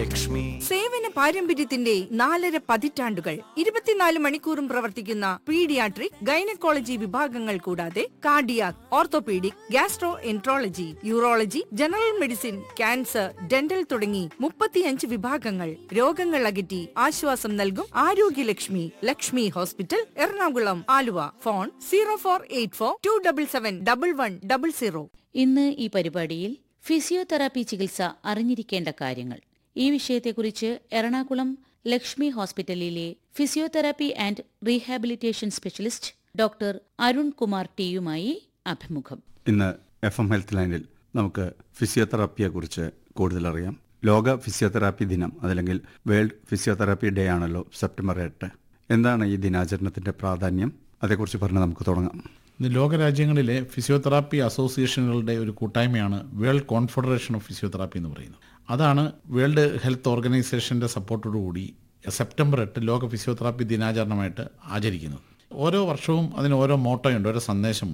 ലക്ഷ്മി സേവന പാരമ്പര്യത്തിന്റെ നാലര പതിറ്റാണ്ടുകൾ ഇരുപത്തിനാല് മണിക്കൂറും പ്രവർത്തിക്കുന്ന പീഡിയാട്രിക് ഗൈനക്കോളജി വിഭാഗങ്ങൾ കൂടാതെ cardiac orthopaedic gastroenterology urology general medicine cancer dental തുടങ്ങി മുപ്പത്തിയഞ്ച് വിഭാഗങ്ങൾ രോഗങ്ങൾ അകറ്റി ആശ്വാസം നൽകും ആരോഗ്യലക്ഷ്മി Lakshmi hospital Ernakulam Aluva phone zero four eight four two double seven double one double zero ഇന്ന് ഈ പരിപാടിയിൽ ഫിസിയോതെറാപ്പി ചികിത്സ അറിഞ്ഞിരിക്കേണ്ട കാര്യങ്ങൾ ഈ വിഷയത്തെക്കുറിച്ച് എറണാകുളം ലക്ഷ്മി ഹോസ്പിറ്റലിലെ physiotherapy and rehabilitation specialist doctor Arun Kumar ടിയുമായി അഭിമുഖം ഇന്ന് എഫ് എം ഹെൽത്ത് ലൈനിൽ നമുക്ക് ഫിസിയോതെറാപ്പിയെക്കുറിച്ച് കൂടുതൽ അറിയാം ലോക ഫിസിയോതെറാപ്പി ദിനം അതല്ലെങ്കിൽ വേൾഡ് ഫിസിയോതെറാപ്പി ഡേ ആണല്ലോ സെപ്റ്റംബർ എട്ട് എന്താണ് ഈ ദിനാചരണത്തിന്റെ പ്രാധാന്യം അതേക്കുറിച്ച് പറഞ്ഞ് നമുക്ക് തുടങ്ങാം ഇന്ന് ലോകരാജ്യങ്ങളിലെ ഫിസിയോതെറാപ്പി അസോസിയേഷനുകളുടെ ഒരു കൂട്ടായ്മയാണ് വേൾഡ് കോൺഫെഡറേഷൻ ഓഫ് ഫിസിയോതെറാപ്പി എന്ന് പറയുന്നത് അതാണ് വേൾഡ് ഹെൽത്ത് ഓർഗനൈസേഷൻ്റെ സപ്പോർട്ടോടുകൂടി സെപ്റ്റംബർ എട്ട് ലോക ഫിസിയോതെറാപ്പി ദിനാചരണമായിട്ട് ആചരിക്കുന്നത് ഓരോ വർഷവും അതിന് ഓരോ മോട്ടോയുണ്ട് ഓരോ സന്ദേശമുണ്ട്